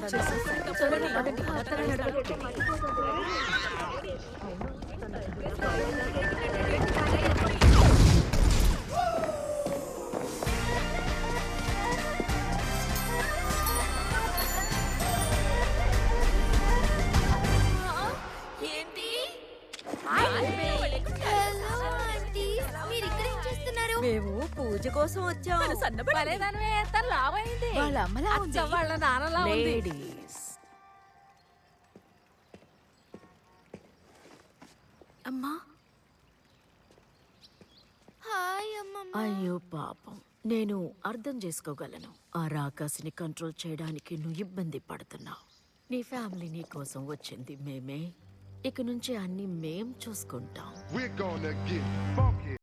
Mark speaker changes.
Speaker 1: ఏంటి
Speaker 2: hello aunty మీరు ఇక్కడ ఏం చేస్తున్నారు
Speaker 1: మేము పూజ కోసం వచ్చాం
Speaker 3: భలేదానివే, తను లావైంది
Speaker 4: వాళ్ళ అమ్మలా
Speaker 3: అచ్చ
Speaker 4: ఉంది
Speaker 3: వాళ్ళ నాన్నలా ఉంది
Speaker 4: లేడీస్ అమ్మా
Speaker 2: హాయ్ అమ్మమ్మ
Speaker 4: అయ్యో పాపం నేను అర్థం చేసుకోగలను ఆ రాకాసిని కంట్రోల్ చేయడానికి నువ్వు ఇబ్బంది పడుతున్నావు నీ ఫ్యామిలీ నీ కోసం వచ్చింది మేమే ఇక నుంచి అన్ని మేం చూసుకుంటాం
Speaker 5: We're gonna get funky.